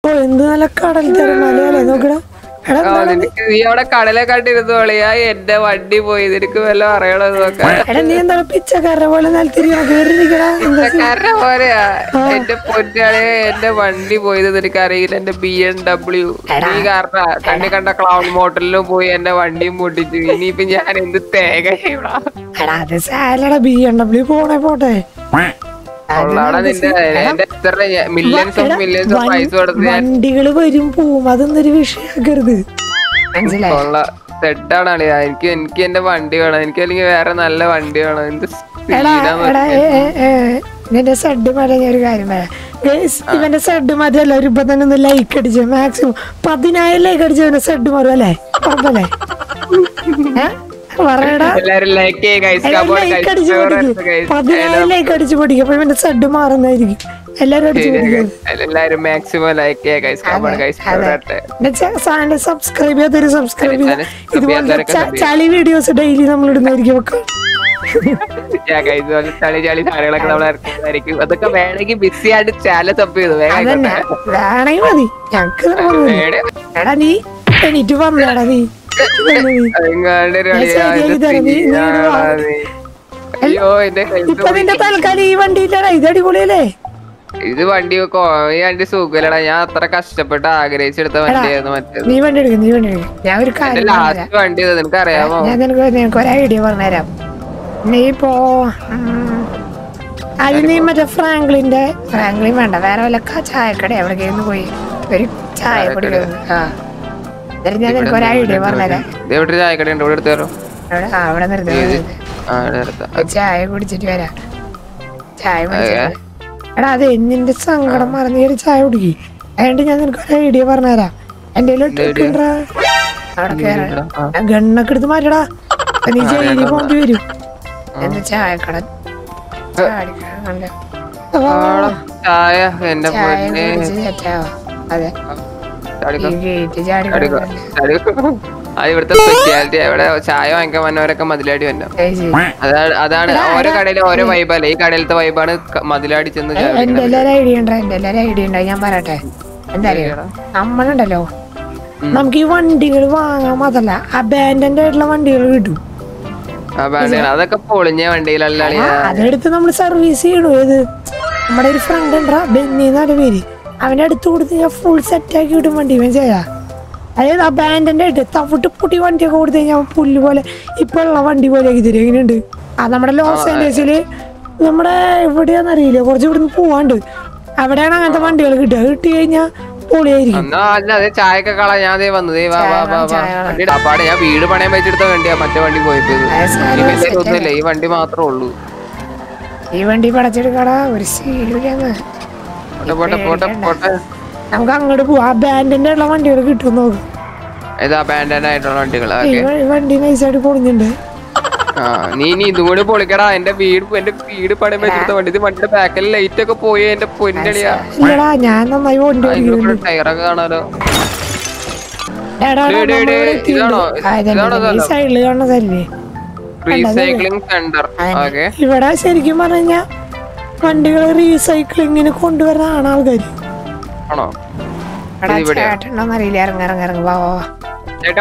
ഓ എന്ത് നല്ല കടൽ തിരമാലയല്ലേ നോക്കടാ എടാ ആ, നിനക്ക് നീ അവിടെ കടലെ കണ്ടിരുന്നു കളിയാ എന്റെ വണ്ടി പോയി നിനക്ക് വല്ല അറിയണത് നോക്കാം എടാ നീ എന്താ പിച്ചക്കാരനെ പോലെ നിലത്തിരിക്കണം കേറിയിരിക്കടാ എന്താ കാരണം പോലെയാ എന്റെ പൊന്നാളെ എന്റെ വണ്ടി പോയത് നിനക്ക് അറിയില്ല എന്റെ ബി എം ഡബ്ല്യു നീ കാരണം കണ്ണി കണ്ട ക്ലൗഡ് മോട്ടലിലും പോയി എന്റെ വണ്ടിയും പൊട്ടിച്ചു ഇനിയിപ്പൊ ഞാൻ എന്ത് തേങ്ങ ചെയ്യണം എടാ അത് സാലടാ ബി എം ഡബ്ല്യൂ പോണേ പോട്ടെ ഉള്ളാടെ നിന്റെ എന്റെ എത്ര മില്യൺസ് ഓഫ് മില്യൺസ് ഓഫ് പൈസ കൊടുത്ത് ഞാൻ വണ്ടികള് വരും പോവും അതൊന്നൊരു വിഷയാക്കരുത് മനസ്സിലായി ഉള്ള സെഡാണ് അളിയാ എനിക്ക് എനിക്ക് എന്റെ വണ്ടി വേണം എനിക്ക് അല്ലെങ്കിൽ വേറെ നല്ല വണ്ടി വേണം എന്ത് എടാ speed ആ എടാ ഏ, ഏ, ഏ, നിന്റെ സെഡ് മാറ്റാൻ ഞാൻ ഒരു കാര്യം പറയാം Guys, ഇവന്റെ സെഡ് മാറ്റി എല്ലാവരും ഇപ്പൊ തന്നെ ഒന്ന് ലൈക്ക് അടിച്ചു മാക്സിമം പതിനായിരം ലൈക്ക് അടിച്ചു ഇവന്റെ സെഡ് മാറും അല്ലേ ഉറപ്പല്ലേ ഏ? പറയടാ എല്ലാരും ലൈക്ക് ചെയ്യ guys. Come on, guys. Like അടിച്ചു Favorite പൊടിക്കും guys. പതിനായിരം ലൈക്ക് അടിച്ചു പൊടിക്കും അപ്പൊ ഇവന്റെ സെഡ് മാറുന്നതായിരിക്കും എല്ലാരും അടിച്ചു പൊടിക്കും എല്ലാരും മാക്സിമം ലൈക്ക് ചെയ്യുക guys come on guys channel subscribe ചെയ്യാത്തൊരു സബ്സ്ക്രൈബ് ചാനൽ ചെയ്യുക subscribe ഇതുപോലത്തെ ചെയ്യാത്തവരൊക്കെ ച- sub ചളി വീഡിയോസ് ഡെയിലി നമ്മൾ ഇടുന്നതായിരിക്കും ഒക്കെ ഗൈസ് ചളി ചളി സാധനങ്ങളൊക്കെ നമ്മൾ ഇറക്കുന്നതായിരിക്കും അതൊക്കെ വേണമെങ്കിൽ ബിസി ആയിട്ട് ചാനൽ തപ്പ് ചെയ്തു വേഗം അതന്നെ ആയിക്കോട്ടെ. വേണമെങ്കിൽ മതി ഞങ്ങക്ക് ഇത്ര മതി. വേണേ. എടാ നീ എണീറ്റ് വന്നേടാ നീ വന്ന് നീ. അതെങ്ങാണ്ട് ഒരു അളിയാ, ശരിയാക്കി ഇത് തരാം. നീ- നീ തീരാടാ ഇടുവാ. നീ. അയ്യോ എന്റെ കയ്യിൽ ഇപ്പൊ നിന്റെ തൽക്കാലം ഈ വണ്ടി ഇല്ലടാ ഇത് അടിപൊളിയല്ലേ ഇത് വണ്ടി വെക്കോ ഈ വണ്ടി സുഖലടാ ഞാൻ അത്ര കഷ്ടപ്പെട്ട് ആഗ്രഹിച്ചെടുത്ത വണ്ടിയായിരുന്നു മറ്റേത് നീ വണ്ടി എടുക്കും നീ വണ്ടി എടുക്കും ഞാൻ ഒരു കാര്യം പറഞ്ഞുതരാം. ലാസ്റ്റ് വണ്ടി ഇത് നിനക്ക് അറിയാമോ ഞാൻ നിനക്ക് നിനക്ക് ഒരു ഐഡിയ പറഞ്ഞുതരാം നീ ഇപ്പോ ഉം, അത് നീ മറ്റേ ഫ്രാങ്ക്ലിന്റെ ഫ്രാങ്ക്ലിൻ വേണ്ട വേറെ വല്ല ക- ചായക്കട എവിടേക്കായിരുന്നു പോയി ഒരു ചായ കുടിക്കുന്നു ആ എന്നിട്ട് ഞാൻ നിനക്ക് ഒരു ഐഡിയ പറഞ്ഞുതരാം ഇത് എവിടെ ഒരു ചായക്കട ഉണ്ട് ഇവിടെ എടുത്തു തരോ അവിടെ ആ, അവിടെ നിർത്തി ആ ഇവിടെ എടുത്താ ഒരു ചായ കുടിച്ചിട്ട് വരാം ചായ കുടിച്ചിട്ട് എടാ അതെ നിന്റെ സങ്കടം മറന്നു ഒരു ചായ കുടിക്കി അതുകൊണ്ട് ഞാൻ നിനക്ക് ഒരു ഐഡിയ പറഞ്ഞുതരാം എന്റെ ഇട്ടിട്ടുണ്ടാ അവിടെ കേറാ ഗണ്ണൊക്കെ എടുത്ത് മാറ്റടാ അപ്പൊ നീ ജയിലിൽ പോണ്ടി വരും എന്താ ചായക്കട ചാടിക്കട കണ്ട ആടാ, ചായ എന്റെ ചായ പൊന്നെ കുടിച്ച് സെറ്റാവാ അതെ ചാടിക്കോ, ഈ ഗേറ്റ് ചാടിക്കോ, ചാടിക്കട ചാടിക്കോ. അത് ഇവിടുത്തെ സ്പെഷ്യാലിറ്റി ഇവിടെ ചായ വാങ്ങിക്കാൻ വന്നവരൊക്കെ മതിലാടി വന്നു അതാണ് അതാണ് ഓരോ കടയിലും ഓരോ വൈബല്ലേ ഈ കടയിലത്തെ വൈബാണ് മതിലാടി ചെന്ന് ചായ എന്റെ എല്ലാരും ഐഡിയ ഉണ്ടോ എന്റെ എല്ലാരും ഐഡിയ ഉണ്ടോ ഞാൻ പറയട്ടെ എന്താ അറിയോ നമ്മളുണ്ടല്ലോ നമുക്ക് ഈ വണ്ടികൾ വാങ്ങാൻ മാത്രല്ല അബാൻഡന്റ് ആയിട്ടുള്ള വണ്ടികൾ കിട്ടും ആ ബാൻഡാണ് അതൊക്കെ പൊളിഞ്ഞ വണ്ടിയിലല്ല ആ, അതെടുത്ത് നമ്മൾ സർവീസ് ചെയ്യണു ഏത് നമ്മുടെ ഒരു ഫ്രണ്ട് ഉണ്ടാ ബെന്നി എന്നാണ് പേര് അവന്റെ അടുത്ത് കൊടുത്ത് ഞാൻ ഫുൾ സെറ്റ് ആക്കി വിടും വണ്ടി ഇവൻ ചെയ്യാ അതായത് അബാൻഡന്റ് ആയിട്ട് തവിട്ട് പൊട്ടി വണ്ടിയൊക്കെ കൊടുത്തു കഴിഞ്ഞാൽ പുല്ല് പോലെ ഇപ്പൊ ഉള്ള വണ്ടി പോലെ ആക്കി തരും എങ്ങനെയുണ്ട് ആ നമ്മുടെ ലോസ് ആൻഡേഴ്സില് നമ്മുടെ എവിടെയാന്നറിയില്ല കുറച്ച് ഇവിടുന്ന് പോവാണ്ട് അവിടെയാണ് അങ്ങനത്തെ വണ്ടികൾ കിട്ടുക കിട്ടി കഴിഞ്ഞാൽ പൊളിയായിരിക്കും എന്നാ അല്ല അതെ ചായയൊക്കെ കളാ ഞാൻ ദേ വന്നു ദേ വാ വാ വാ വാ വണ്ടിയുടെ അപ്പാടെ ഞാൻ വീട് പണയം വെച്ചെടുത്ത വണ്ടിയാ മറ്റേ വണ്ടി പോയപ്പോ ഇത് ഇനി വലിയ തോന്നുന്നില്ല ഈ വണ്ടി മാത്രമേ ഉള്ളൂ ഈ വണ്ടി പടച്ചെടുക്കടാ ഒരു സീരിയന്ന് പോട്ടെ പോട്ടെ പോട്ടെ പോട്ടെ നമുക്ക് അങ്ങോട്ട് പോവാം ആ ബാൻഡിന്റെ ഉള്ള വണ്ടികൾ കിട്ടും നോക്കും ഇത് അബാൻഡൻ ആയിട്ടുള്ള വണ്ടികൾ ഈ ഓക്കെ വ- വണ്ടി നൈസായിട്ട് പൊളിഞ്ഞിട്ടുണ്ട് ആ നീ ഇനി ഇതും കൂടി പൊളിക്കടാ എന്റെ വീട് എന്റെ വീട് പണയം വെച്ചെടുത്ത വണ്ടി ഇത് വണ്ടിയുടെ ബാക്കിൽ ലൈറ്റ് ഒക്കെ പോയി എന്റെ പൊന്നടിയാ ഇല്ലടാ ഞാൻ നന്നായി വണ്ടി ഓടിക്കുന്നുണ്ട് ടയറൊക്കെ കാണാലോ എടാ, എടാ, ഡേ, ഡേ, ഡേ, നമ്മള് ഇതാണോ? ആ, ഇതന്നെ, ഇതാണോ ഇതന്നെ. ഈ സൈഡില് കാണുന്നതല്ലേ റീസൈക്ലിംഗ് സെന്റർ ഓക്കെ ഇവിടെ ശരിക്കും പറഞ്ഞ വണ്ടികൾ റീസൈക്ലിങ്ങിന് കൊണ്ടുവരുന്നതാണ് ആൾക്കാർ ആണോ എടാ ഇവിടെയാ? ചേട്ടനൊന്നും അറിയില്ല ഇറങ്ങ ഇറങ്ങ ഇറങ്ങ വാ വാ, വാ ചേട്ടോ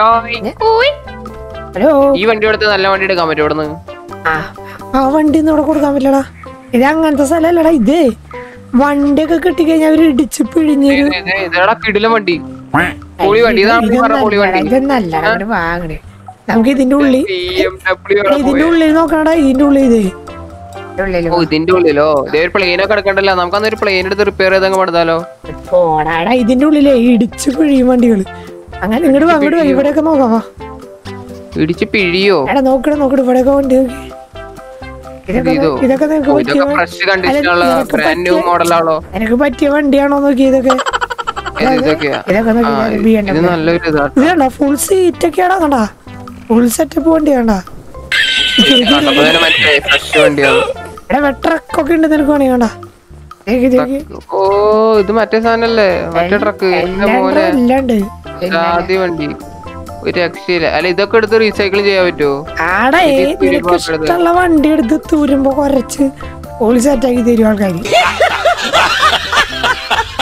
ഹലോ ഈ വണ്ടി എടുത്ത് നല്ല വണ്ടി എടുക്കാൻ പറ്റും ഇവിടുന്ന് ആ ആ വണ്ടി ഒന്നും ഇവിടെ കൊടുക്കാൻ പറ്റില്ലടാ ഇത് അങ്ങനത്തെ സ്ഥലമല്ലടാ ഇത് വണ്ടിയൊക്കെ കിട്ടിക്കഴിഞ്ഞാൽ അവര് ഇടിച്ച് പിഴിഞ്ഞൊരു ഇത് ഇത് ഇതെടാ കിടിലം വണ്ടി പൊളി വണ്ടി ഇതാണ് നീ പറഞ്ഞ പൊളി വണ്ടി ഇതൊന്നല്ല അങ്ങോട്ട് വാങ്ങട് നമുക്ക് ഇതിന്റെ ഉള്ളിൽ ബി എം ഡബ്ല്യു ഇതിന്റെ ഉള്ളിൽ നോക്കണടാ ഇതിന്റെ ഉള്ളിൽ ഇത് ഉള്ളിൽ ഓ ഇതിന്റെ ഉള്ളിലോ ഇതേ ഒരു പ്ലെയിൻ ഒക്കെ എടുക്കണ്ടല്ലോ നമുക്ക് അന്നൊരു പ്ലെയിൻ എടുത്ത് റിപ്പയർ ചെയ്തങ്ങ് പടുത്താലോ പോടാടാ ഇതിന്റെ ഉള്ളിലേ ഇടിച്ച് പിഴിയും വണ്ടികള് അങ്ങനെ ഇങ്ങോട്ട് വാ അങ്ങോട്ട് വാ ഇവിടെയൊക്കെ നോക്കാം വാ ഇടിച്ച് പിഴിയോ എടാ നോക്കണ നോക്കണ ഇവിടെയൊക്കെ വണ്ടി നോക്കി ഇതൊക്കെ ഇതോ? ഇതൊക്കെ നിനക്ക് ഓ, പറ്റിയ ഇതൊക്കെ ഫ്രഷ് കണ്ടീഷനുള്ള നിനക്ക് ബ്രാൻഡ് ന്യൂ പറ്റിയ- മോഡലാണോ നിനക്ക് പറ്റിയ വണ്ടിയാണോ നോക്കി ഇതൊക്കെ ഇതൊക്കെയാ ഇതൊക്കെ നോക്കി ആ, ബി എം ഇത് നല്ലൊരു ഇതാ ഇത് കണ്ട ഫുൾ സീറ്റ് ഒക്കെയാടാ കണ്ടാ ഫുൾ സെറ്റപ്പ് വണ്ടി കണ്ട കണ്ടപ്പോ തന്നെ മറ്റേ ഫ്രഷ് വണ്ടിയാണ് ഇവിടെ ട്രക്കൊക്കെ ഉണ്ട് നിനക്ക് വേണമെങ്കിൽ കണ്ടാ ദേക്ക് ദേക്ക് ഓ ഇത് മറ്റേ സാധനല്ലേ മറ്റേ ട്രക്ക് എന്റെ എല്ലാം മോനെ എല്ലാം ഉണ്ട് ജാതി വണ്ടി ഒരു രക്ഷയില്ല അല്ല ഇതൊക്കെ എടുത്ത് റീസൈക്കിൾ ചെയ്യാൻ പറ്റുമോ ആടെ നിനക്ക് ഇഷ്ടമുള്ള വണ്ടി എടുത്ത് തൂരുമ്പോ കുറച്ച് ഓളി സെറ്റാക്കി തരും ആൾക്കാർ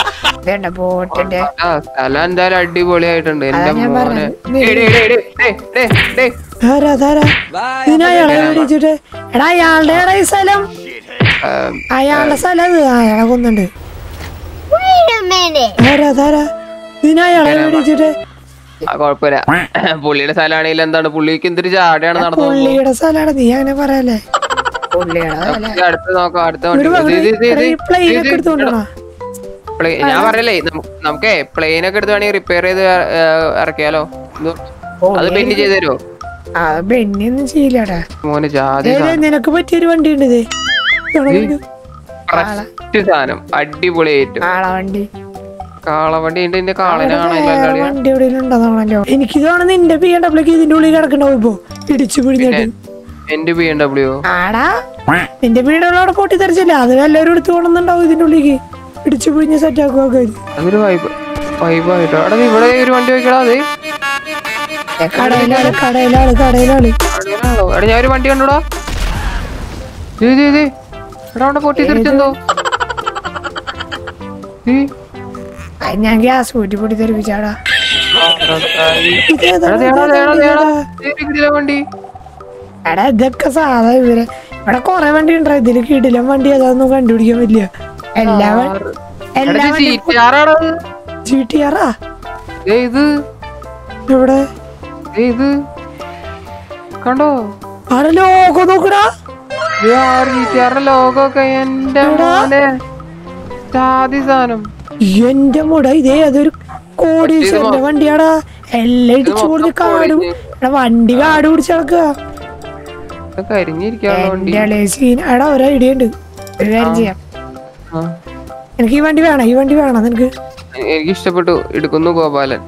ഇതേണ്ട ബോട്ടിന്റെ ആ സ്ഥലം എന്തായാലും അടിപൊളിയായിട്ടുണ്ട് എന്റെ അതാ ഞാൻ മോനെ പറഞ്ഞത്. ഡേയ്, ഡേയ്, ഡേയ്, ഡേയ്, ഡേയ്, ഡേയ്, ഡേയ്. ധാരാ ധാരാ ഇതിന് അയാളെ വിളിച്ചിട്ട് എടാ അയാളുടെ എടാ ഈ സ്ഥലം ആ, അയാളുടെ സ്ഥലം അത് ആ, അയാളെ കൊന്നുണ്ട് Wait a minute. ധാരാ ധാരാ ഇതിന് അയാളെ വിളിച്ചിട്ട് ആ, കുഴപ്പമില്ല പുള്ളിയുടെ സ്ഥലമാണെങ്കിൽ എന്താണ് പുള്ളിക്ക് എന്തൊരു ചാടയാണ് നടന്നത് പുള്ളിയുടെ സ്ഥലമാണ് നീ അങ്ങനെ പറയല്ലേ പുള്ളിയുടെ സ്ഥലം ഇത് അടുത്ത് നോക്കാം അടുത്ത വണ്ടി ഇവിടെ വാ, ഇത്, ഇത്, ഇത്, എടാ, ഈ ഇത്, പ്ലെയിൻ ഇത്, ഒക്കെ എടുത്തോണ്ടാ പ്ലെയിൻ- ഞാൻ പറയല്ലേ നമു- നമുക്കേ പ്ലെയിൻ ഒക്കെ എടുത്ത് വേണമെങ്കിൽ റിപ്പയർ ചെയ്ത് ഏ, ഇറക്കിയാലോ ഇത് അത് ബെൻഡ് ചെയ്ത് തരുമോ ആ ബെന്നിയൊന്നും ചെയ്യില്ലടാ മോനെ ജാതി ഏത് നിനക്ക് പറ്റിയൊരു വണ്ടി ഉണ്ട് ഇത് ഇതാണോ ഫസ്റ്റ് സാധനം അടിപൊളിയായിട്ട് കാള വണ്ടി കാളവണ്ടി ഉണ്ട് ഇതിന്റെ കാളനെ കാണാനില്ല വേറെ വണ്ടി എവിടെയെങ്കിലും ഉണ്ടതാണല്ലോ എനിക്ക് തോന്നുന്നു നിന്റെ പി എൻ ഡബ്ല്യൂക്ക് ഇതിന്റെ ഉള്ളിൽ കിടക്കണ്ടാവും ഇപ്പൊ ഇടിച്ചു പിടിഞ്ഞിട്ട് എന്റെ ബി എം ഡബ്ല്യു ആടാ നിന്റെ വീട് അവിടെ പൊട്ടിത്തെറിച്ചില്ല അത് എല്ലാവരും എടുത്തു കൊണ്ടുണ്ടാവും ഇതിന്റെ ഉള്ളിലേക്ക് ഇടിച്ചു പിഴിഞ്ഞ് സെറ്റ് ആക്കുക അതൊരു വൈബ് വൈബായിട്ടോ എടാ നീ ഇവിടെ ഒരു വണ്ടി വെക്കടാ അത് കടയിലാണ് കടയിലാണ് കടയിലാണ് അടിപൊളിയാണല്ലോ. എടാ ഞാൻ ഒരു വണ്ടി കണ്ടോടാ ദേ, ദേ, ദേ. എടാ അവിടെ പൊട്ടി തെറിച്ചെന്തോ ഈ. അത് ഞാൻ ഗ്യാസ് കൂട്ടി പൊട്ടി തെറിപ്പിച്ചാടാ എടാ, ദേ, എടാ, ദേ, എടാ, ദേ, എടാ. ദേ, ഇതിലെ വണ്ടി എടാ ഇതൊക്കെ സാധാ ഇവരെ ഇവിടെ കൊറേ വണ്ടി ഉണ്ടോ ഇതില് കിടിലം വണ്ടി അതൊന്നും കണ്ടുപിടിക്കാൻ പറ്റില്ല എല്ലാ വ- എല്ലാ എടാ, വണ്ടി സീറ്റ് ആറാടാ അത്? ജി ടി ആറാ ദേ, ഇത് ഇവിടെ ദേ, ഇത് കണ്ടോ ആടെ ലോകോ നോക്കടാ ജിറ്റിആറിന്റെ ലോഗോ ഒക്കെ എന്റെ മോനെ ജാതി സാധനം എന്റെ മുട ഇതേ അതൊരു കോടീശ്വരന്റെ വണ്ടിയാടാ എല്ലാം ഇടിച്ചു കൊടുത്ത് കാട് പി- എടാ വണ്ടി കാട് പിടിച്ച് നടക്കുക ഇതൊക്കെ അരിഞ്ഞിരിക്കാനുള്ള വണ്ടി എന്റെ സീൻ എടാ ഒരു ഐഡിയ ഉണ്ട് ഒരു കാര്യം ചെയ്യാം ആ. എനിക്ക് ഈ വണ്ടി വേണം ഈ വണ്ടി വേണം നിനക്ക് എനിക്ക് ഇഷ്ടപ്പെട്ടു എടുക്കുന്നു ഗോപാലൻ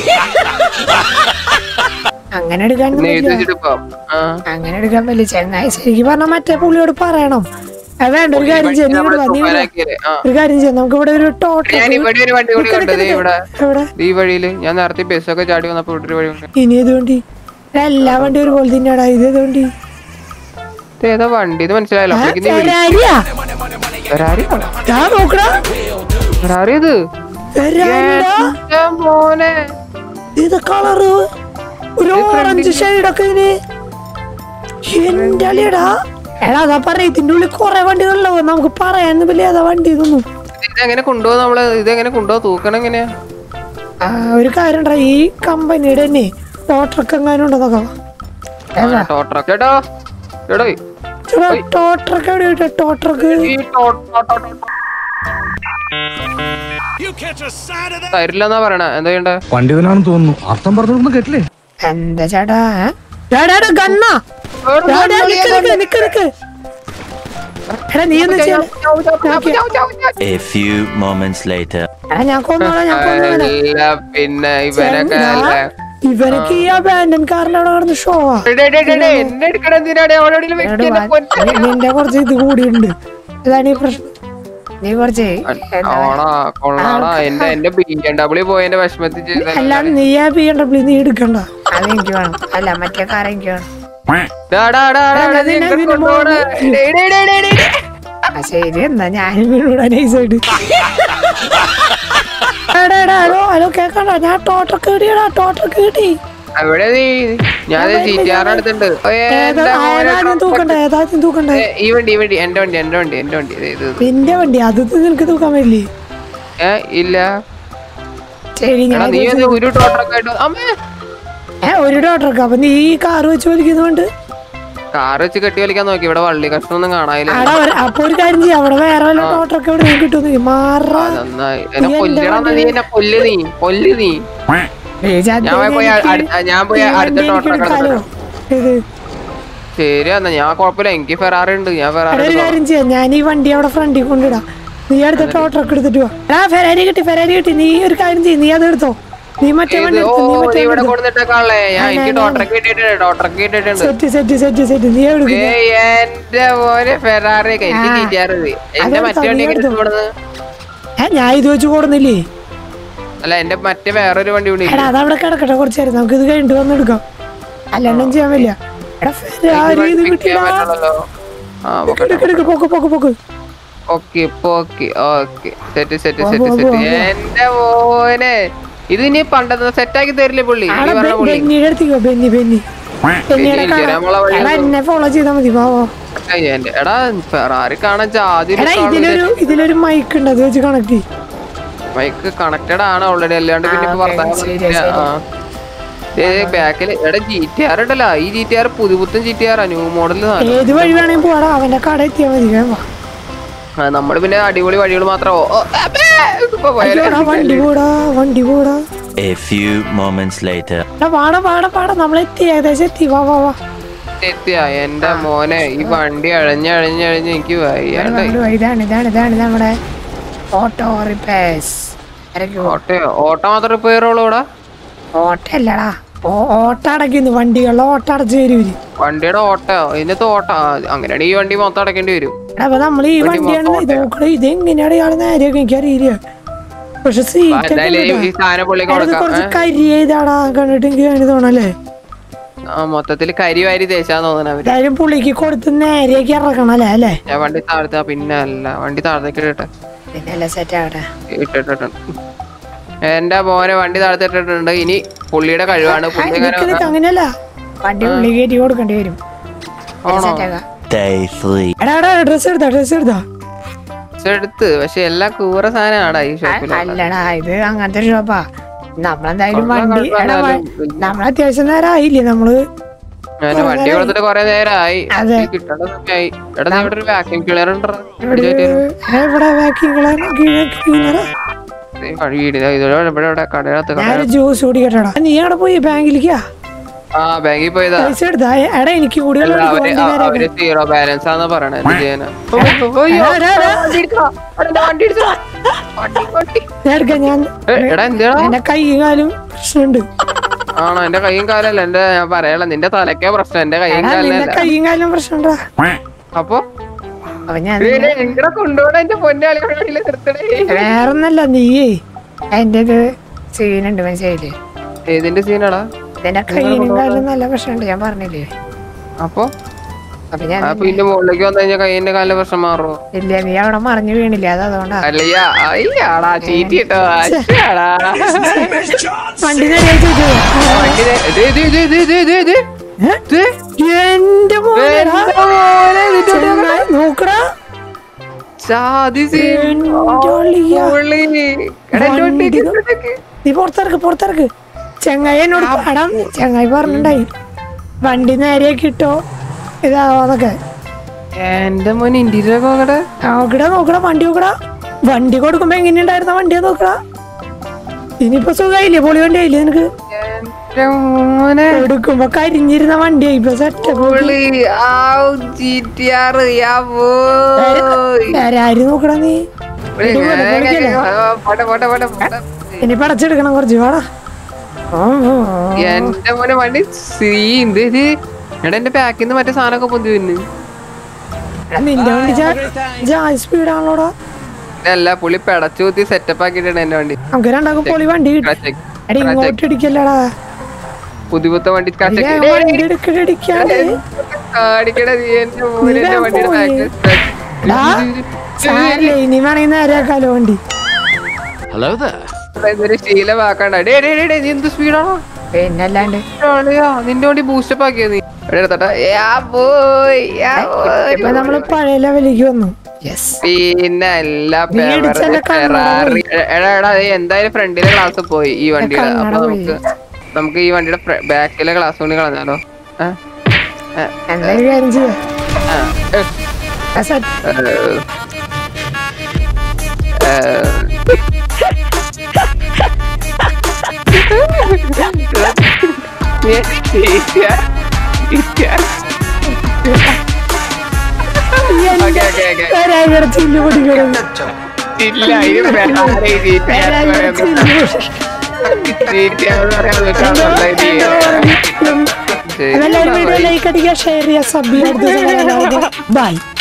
അങ്ങനെ എടുക്കാൻ നീ എഴുതി പറ്റില്ല വെച്ചിട്ട് പോവാം. ആ. അങ്ങനെ എടുക്കാൻ പറ്റില്ല ചെങ്ങായി ശരിക്കും പറഞ്ഞാൽ മറ്റേ പുള്ളിയോട് പറയണം അത് വേണ്ട ഒരു കാര്യം ചെയ്യാം നീ ഇവിടെ വാ, നീ ഇവിടെ വാ. ഗോപാലാക്കിയല്ലേ? ആ. ഒരു കാര്യം ചെയ്യാം നമുക്ക് ഇവിടെ ഒരു ടോട്ടൽ ഞാൻ ഇവിടെ ഒരു വണ്ടി കൂടി കണ്ടത് ഇവിടെ എവിടെ ഈ വഴിയില് ഞാൻ നേരത്തെ ബസ്സൊക്കെ ചാടി വന്നപ്പോ ഇവിടെ ഒരു വഴി ഉണ്ട്. ഇനി ഏത് വണ്ടി എടാ, എല്ലാ വണ്ടി ഒരുപോലെ തന്നെയാടാ ഇത് ഏത് വണ്ടി ഇത് ഏതാ വണ്ടി ഇത് മനസ്സിലായല്ലോ ആ, അപ്പോഴേക്കും നീ വിളി- ഫെരാരിയാ? ഫെറാറിയോ? ദാ നോക്കടാ ഫെറാറി ഇത് ഫെരാരിടാ. എന്റെ മോനെ ഇത് കളറ് ഒരു ഓറഞ്ച് ഷെയ്ഡൊക്കെ ഇതിന് എന്റെ അളിയടാ എടാ അതാ പറയാ ഇതിന്റെ ഉള്ളിൽ കൊറേ വണ്ടികളല്ലോ നമുക്ക് പറയാനൊന്നും വലിയ അതാ വണ്ടി ഇതൊന്നും ഇതെങ്ങനെ കൊണ്ടുപോകാ നമ്മള് ഇതെങ്ങനെ കൊണ്ടുപോകാ തൂക്കണം എങ്ങനെയാ ആ, ഒരു കാര്യം ഉണ്ടോ ഈ കമ്പനിയുടെ തന്നെ ടോട്ടർക്ക് എങ്ങാനും ഉണ്ടതൊക്കെ ടോട്ടർ ചേട്ടോ ചേട്ടോ ചേട്ടാ ടോട്ടർക്ക് എവിടെ കിട്ടുക ടോട്ടർക്ക് ഈ ടോ- ടോ- ടോ- ടോ- തരില്ലെന്നാ പറയണേ എന്താ ചെയ്യണ്ടേ പണ്ഡിതനാണെന്ന് തോന്നുന്നു അർത്ഥം പറഞ്ഞൊന്നും കേട്ടില്ലേ എന്താ ചേട്ടാ ഏ? ചേട്ടാ എടാ, ഗണ്ണാ എടാ, എടാ, നിക്ക്, നിക്ക്, നിക്ക്, നിക്ക്. എടാ നീ എന്താ ചെയ്യണേ A few moments later. എടാ ഞാൻ കൊന്നോളാം ഞാൻ കൊന്നോളാം അല്ല പിന്നെ ഇവനൊക്കെ അല്ലേ ഇവനക്ക് ഈ അബാൻഡൻ കാറിൽ അവിടെ കിടന്ന് ഷോ ആ എടേ, എടേ, എടേ, എടേ, എന്നെ എടുക്കണ എന്തിനാണ് അവിടെ എവിടെയെങ്കിലും എടാ, വെക്ക്, എന്നെ വാ, കൊല്ല്. നി- നിന്റെ കുറച്ച് ഇത് കൂടിയുണ്ട് ഇതാണ് ഈ പ്രശ്നം നീ കുറച്ച് എന്താ ആണാ കൊള്ളാടാ എന്റെ എന്റെ ബി എം ഡബ്ല്യു പോയതിന്റെ വിഷമത്തിൽ ചെയ്ത അല്ലാണ്ട് നീ ആ പി എൻ ഡബ്ല്യൂ നീ എടുക്കണ്ട അത് എനിക്ക് വേണം അല്ല മറ്റേ കാർ എനിക്ക് വേണം ഡാ, ഡാ, ഡാ, ഡാ, ഡാ, നീ ഇതിനെ എങ്ങനെ ഇതിനെ കൊണ്ടുപോണെ? മോനെ. ഡേ, ഡേ, ഡേ, ഡേ, ഡേ, ഡേ. ആ ശരി എന്നാ ഞാനും വീണൂടാ നൈസായിട്ട് എടാ എടാ ഹലോ ഹലോ കേക്കണ്ട ഞാൻ ടോട്ടർക്ക് കിട്ടിയടാ ടോട്ടർക്ക് കിട്ടി അവിടെ നീ ഞാൻ ജി ടി ആർ അടുത്തുണ്ട് ഓ, ഏതാ എന്റെ മോനെ ഏതാദ്യം തൂക്കണ്ട ഏതാദ്യം തൂക്കണ്ട ഏ, ഈ വണ്ടി ഈ വണ്ടി എന്റെ വണ്ടി എന്റെ വണ്ടി എന്റെ വണ്ടി ഇത്, ഇത് ഇത്. നിന്റെ വണ്ടി അത് നിനക്ക് തൂക്കാൻ പറ്റില്ലേ ഏ ഇല്ല ശരി എടാ ഞാൻ നീ ഒന്ന് ഒരു ടോട്ടറൊക്കെ ആയിട്ട് അമ്മേ ഏ ഒരു ടോട്ടർക്ക് അപ്പൊ നീ ഈ കാർ വെച്ച് വലിക്കുന്നോണ്ട് കാർ വെച്ച് കെട്ടി വലിക്കാൻ നോക്കി ഇവിടെ വള്ളി കഷ്ണമൊന്നും കാണാനില്ല ആടാ ഒരു- അപ്പൊ ഒരു കാര്യം ചെയ്യാം അവിടെ വേറെ വല്ല ടോട്ടർക്ക് എവിടെ നീ കിട്ടും മാറ നന്നായി എന്നെ കൊല്ലണം നീ എന്നെ കൊല്ല് നീ കൊല്ല് നീ ഞാൻ പോയി അടുത്ത ഞാൻ പോയി അടുത്ത ടോട്ടറൊക്കെ എടുക്കാലോ ഇത് ശരി എന്നാ ഞാൻ കുഴപ്പമില്ല എനിക്ക് ഫെറാറി ഉണ്ട് ഞാൻ എടാ, ഫെറാറി ഒരു കാര്യം ചെയ്യാം ഞാൻ ഈ വണ്ടി അവിടെ ഫ്രണ്ടിൽ കൊണ്ടിടാം നീ അടുത്ത ടോട്ടർക്ക് എടുത്തിട്ട് വാ എടാ ഫെരാരി കിട്ടി ഫെരാരി കിട്ടി നീ ഒരു കാര്യം ചെയ്യും നീ അത് എടുത്തോ നീ മറ്റേ വണ്ടി ഓ എടുത്തോ നീ നീ മറ്റേ ഇവിടെ കൊടുത്തിട്ടേക്കാളേ ഞാൻ എനിക്ക് ടോട്ടറൊക്കെ കിട്ടിയിട്ടുണ്ട് ടോട്ടറൊക്കെ കിട്ടിയിട്ടുണ്ട് സെറ്റ് സെറ്റ് സെറ്റ് സെറ്റ് നീ എടുക്കും ഏയ് എന്റെ മോനെ ഫെറാറി ഒക്കെ എനിക്ക് ആ. തീറ്റാറത് എന്റെ അതെടുത്തോ, മറ്റേ നീ വണ്ടി എടുത്തോ. ഇവിടുന്ന് ഏ ഞാൻ ഇത് വെച്ച് കൊടുന്നില്ലേ അല്ല എന്റെ മറ്റേ വേറൊരു വണ്ടി കൂടി എടാ അതവിടെ കിടക്കട്ടെ കുറച്ച് നേരം നമുക്ക് ഇത് കഴിഞ്ഞിട്ട് വന്നെടുക്കാം അല്ലാണ്ടും ചെയ്യാൻ പറ്റില്ല എടാ ഫെരാരി ഇത് കിട്ടിയടാ പറ്റുള്ളല്ലോ ആ എടുക്ക് എടുക്ക് പൊക്ക് പൊക്ക് പൊക്ക് okay okay okay set set വാ, സെറ്റ് വാ, സെറ്റ് വാ, വാ. എന്റെ മോനെ ഇത് ഇനി പണ്ടത്തെ സെറ്റാക്കി തരില്ലേ പുള്ളി ഈ ആടെ പറഞ്ഞ ബെ- പുള്ളി ബെന്നിയുടെ അടുത്തേക്കോ ബെന്നി ബെന്നി ബെന്നിയുടെ എനിക്ക് കാണാൻ നമ്മളെ വഴി എടാ എന്നെ ഫോളോ ചെയ്താൽ മതി വാവോ അയ്യ, എന്റെ എടാ ഫെറാറി കാണാൻ ജാതി എടാ ഇതിലൊരു ഇതിലൊരു മൈക്ക് ഉണ്ട് അത് വെച്ച് കണക്ട് ചെയ്യും മൈക്ക് കണക്റ്റഡ് ആണ് ഓൾറെഡി അല്ലാണ്ട് പിന്നെ ആ, ഇപ്പൊ okay, ശരി, ശരി. ബാക്കിൽ എടാ ജി ടി ആർ ഉണ്ടല്ലോ ഈ ജി ടി ആർ പുതുപുത്തൻ G T R new model ഏത് വഴി വേണമെങ്കിൽ പോടാ അവന്റെ കട എത്തിയാൽ മതി വേഗം വാ. നമ്മള് പിന്നെ അടിപൊളി വഴികൾ മാത്രം ഓ, ഓ, അപ്പേ, ഇപ്പൊ പോയാലോ? അയ്യോടാ, വണ്ടി പോടാ വണ്ടി പോടാ A few moments later. എടാ പാടാ പാടാ പാടാ നമ്മളെത്തി ഏകദേശം എത്തി വാ വാ വാ എത്തിയാ എന്റെ മോനെ ഈ വണ്ടി അഴഞ്ഞ് അഴഞ്ഞ് അഴഞ്ഞ് എനിക്ക് വയ്യാണ്ട് അങ്ങോട്ട് വാ. ഇതാണ് ഇതാണ് ഇതാണ് നമ്മുടെ ഓട്ടോ റിപ്പേഴ്സ് ഓട്ടോ ഓട്ടോ മാത്രം റിപ്പയർ ഉള്ളൂ ഇവിടെ ഓട്ടോ അല്ലടാ ഓ- ഓട്ടോ അടയ്ക്കുന്നു വണ്ടികളിലെ ഓട്ടോ അടച്ചു തരൂര് വണ്ടിയുടെ ഓട്ടോ ഇതിനകത്ത് ഓട്ടോ ആ, അങ്ങനെയാണെങ്കിൽ ഈ വണ്ടി മൊത്തം അടക്കേണ്ടി വരും എടാ അപ്പൊ നമ്മൾ ഈ വണ്ടി വണ്ടിയാണ് മൊത്തം ഇത് നോക്കണേ ഇത് എങ്ങനെയാണ് ഇയാള് നേരെയൊക്കെ എനിക്കറിയില്ല പക്ഷെ ആ, സീറ്റ് എന്തായാലും ഈ സാധനം പുള്ളിക്ക് കൊടുക്കാം കുറച്ച് ഏ? കരി ചെയ്താടാ കണ്ടിട്ട് എനിക്ക് വേണ്ടി തോന്നല്ലേ ആ മൊത്തത്തിൽ കരി വാരി തേച്ചാന്ന് തോന്നണ അവര് എന്തായാലും പുള്ളിക്ക് കൊടുത്ത് നേരെയൊക്കെ ഇറക്കണം അല്ലേ അല്ലേ ഞാൻ വണ്ടി താഴ്ത്താ പിന്നെ അല്ല വണ്ടി താഴത്തേക്ക് ഇട്ടെ പിന്നെ അല്ല സെറ്റ് ആവട്ടെ ഇട്ടിട്ടുണ്ട് എന്റെ മോനെ വണ്ടി താഴ്ത്തിട്ടിട്ടുണ്ട് ഇനി പുള്ളിയുടെ കഴിവാണ് പുള്ളി നിക്ക് ഇങ്ങനെ നിക്ക് അങ്ങനെയല്ല വണ്ടി ഉള്ളി കയറ്റി കൊടുക്കേണ്ടി വരും ആണോ? സെറ്റ് ആക്കാം Day three. എടാ എടാ ഡ്രസ് എടുത്താ ഡ്രസ് എടുത്താ എടുത്ത് പക്ഷെ എല്ലാം കൂറ സാധനമാടാ ഈ ഷോപ്പിൽ അല്ലടാ ഇത് അങ്ങനത്തെ ഒരു ഷോപ്പാ നമ്മളെന്തായാലും കൊള്ളാം, വണ്ടി കൊള്ളാം, എടാ വ- എന്നാലും നമ്മള് അത്യാവശ്യം നേരം ആയില്ലേ നമ്മള് ഞാൻ വണ്ടി കൊടുത്തിട്ട് കൊറേ നേരമായി അതെ. കിട്ടേണ്ട സമയമായി എടാ ദേ ഇവിടെ ഒരു വാക്യൂം ക്ലിയർ ഉണ്ടോ ഇവിടെ ഏ, ഇവിടെ വാക്കിങ്ങളാണ് വഴി വീട് ഇതാ ഇതിവിടെ ഇവിടെ ഇവിടെ കടയിലത്ത് കട ഞാനൊരു ജ്യൂസ് കുടിക്കട്ടെടാ നീ അവിടെ പോയി ബാങ്കിലേക്കാ ആ ബാങ്കിൽ പോയതാ പൈസ എടുത്താ ഏ, എടാ എനിക്ക് കൂടി അല്ല, ഉള്ള അവര് വണ്ടി ആ, നേരെ അവര് സീറോ ബാലൻസ് ആന്ന് പറയണേ എന്ത് ചെയ്യാനാ എടാ, എടാ, എടാ. വണ്ടി ഇടിച്ചോ. വണ്ടി, വണ്ടി. ഞാൻ എടുക്കാം ഞാൻ ഏ, എടാ എന്തിനാ എന്റെ കൈയും കാലും പ്രശ്നമുണ്ട് ആണോ എന്റെ കൈയും കാലല്ല എന്റെ ഞാൻ പറയാല നിന്റെ തലക്കേ പ്രശ്നം എന്റെ കൈയും എടാ നിന്റെ കാലല്ല കൈയും കാലും പ്രശ്നമുണ്ടാ അപ്പൊ അപ്പൊ ഞാൻ നിങ്ങളെ കൊണ്ടുപോകണ എന്റെ പൊന്നാളി നിർത്തണേ വേറൊന്നല്ല നീയേ എന്റെ ഇത് സീനുണ്ട് മനസ്സിലായില്ലേ ഏതിന്റെ സീനാടാ എന്റെ കൈയിനും കാലിനും നല്ല പ്രശ്നമുണ്ട് ഞാൻ പറഞ്ഞില്ലേ അപ്പൊ അപ്പൊ ഞാൻ അപ്പൊ ഇതിന്റെ മുകളിലേക്ക് വന്നു കഴിഞ്ഞാൽ കൈയിന്റെ കാലിന്റെ പ്രശ്നം മാറുമോ ഇല്ല നീ അവിടെ മറിഞ്ഞു വീണില്ല അത് അതുകൊണ്ടാ അല്ലയ്യ അയ്യാടാ ചീറ്റി കിട്ടോ അച്ഛാടാ വണ്ടി നേരെ ചോദിച്ചത് വണ്ടി ദേ- ദേ- ദേ- ദേ- ദേ- ദേ- ദേ- ദേ. ദേ. എന്റെ മോനെടാ. എന്റെ മോനെ, ഇതിന്റെ ചെങ്ങായി, നോക്കടാ ജാതി scene. എന്റെ അളിയാ. പുള്ളി. എടാ, എന്റെ വണ്ടി വണ്ടിക്ക് ഇത്. ഇതൊക്കെ. നീ പുറത്തിറക്ക് പുറത്തിറക്ക് ചെങ്ങായി എന്നോട് പാടാം ചെങ്ങായി പറഞ്ഞിണ്ടായി വണ്ടി നേരെ കിട്ടോ ഇതാവാന്നൊക്കെ എന്റെ മോൻ ഇന്ത്യയിലൊക്കെ നോക്കട്ടെ നോക്കടാ നോക്കടാ വണ്ടി നോക്കടാ വണ്ടി കൊടുക്കുമ്പോ എങ്ങനെയുണ്ടായിരുന്ന വണ്ടിയാ നോക്കടാ ഇനിയിപ്പോ സുഖമായില്ലേ പൊളി വണ്ടി ആയില്ലേ നിനക്ക് എന്റെ മോനെ എടുക്കുമ്പോ കരിഞ്ഞിരുന്ന വണ്ടിയായി ഇപ്പൊ സെറ്റപ്പ് പുള്ളി ആ GTR, യാ പോയ്. ആരും നോക്കടാ നീ പുള്ളി, ഇടി പോലെ ഏ, പൊളിക്കല്ലേ? ആ, പോട്ടെ പോട്ടെ പോട്ടെ പോട്ടെ ഇനി പടച്ചെടുക്കണം കുറച്ച് വാടാ ഓ, ഓ, ഓ. എന്റെ മോനെ വണ്ടി സീൻ ഇത് എടാ എന്റെ പാക്കിൽ നിന്ന് മറ്റേ സാധനമൊക്കെ പൊന്തി വന്നു എടാ, നിന്റെ വണ്ടി ജായ് സ്പീഡാണല്ലോടാ അല്ല പുള്ളി പെടച്ചു കുത്തി സെറ്റപ്പ് ആക്കിയിട്ടാണ് എന്റെ വണ്ടി നമുക്ക് രണ്ടാക്കും പൊളി വണ്ടി കിട്ടും ക്രച്ച്- എടി ഇങ്ങോട്ട് ഇടിക്കല്ലടാ പുതുപുത്ത വണ്ടി ഇല്ലേ, ക്രച്ച് വണ്ടി എടുക്കടി ഇടിക്കാണ്ട് കാണിക്കണ നീ എന്റെ മോനെ എന്റെ നീ വണ്ടിയുടെ പോയി. ബാക്കിൽ എടാ, സാരല്ലേ ഇനി വേണമെങ്കിൽ നേരെയാക്കാലോ വണ്ടി ഇതൊരു ശീലമാക്കണ്ട ഡേ ഡേ ഡേ, ഡേ നീ എന്ത് സ്പീഡാണോ പിന്നല്ലാണ്ട് നിന്റെ വണ്ടി ബൂസ്റ്റപ്പ് ആക്കിയത് നീ എവിടെ എടുത്തട്ടാ യാ പോയി യാ പോയി ഇപ്പൊ നമ്മള് പഴയ ലെവലിലേക്ക് വന്നു യെസ് പിന്നെ എല്ലാ നീ ഇടിച്ചെന്റെ കണ്ണട ഫെറാറി എടാ എടാ ദേ എന്തായാലും ഫ്രണ്ടിലെ ഗ്ലാസ് പോയി ഈ വണ്ടിയുടെ കണ്ണട അപ്പൊ പോയി. നമുക്ക് നമുക്ക് ഈ വണ്ടിയുടെ ബാക്കിലെ ഗ്ലാസ് കൊണ്ട് കളഞ്ഞാലോ ആ? ആ, എന്തായാലും കാര്യം ചെയ്യാം ആ, ഏ, ആ, set. ഏ, ഏ. നീ ചീറ്റിയാ? ചീറ്റിയാ? Okay, okay, okay. വരാൻ ചില്ല് പൊടിക്കണം ഇല്ല ഇത് വേറെ ഈ ചീറ്റിയാ എന്ന് പറയുന്നത്. ചീറ്റിയാ എന്ന് പറയുന്നത് കാണുന്നില്ല ഇത്. ശരി. അതെല്ലാവരും വീഡിയോ ലൈക്ക് അടിക്കുക ഷെയർ ചെയ്യുക സബ് ചെയ്യുക ബൈ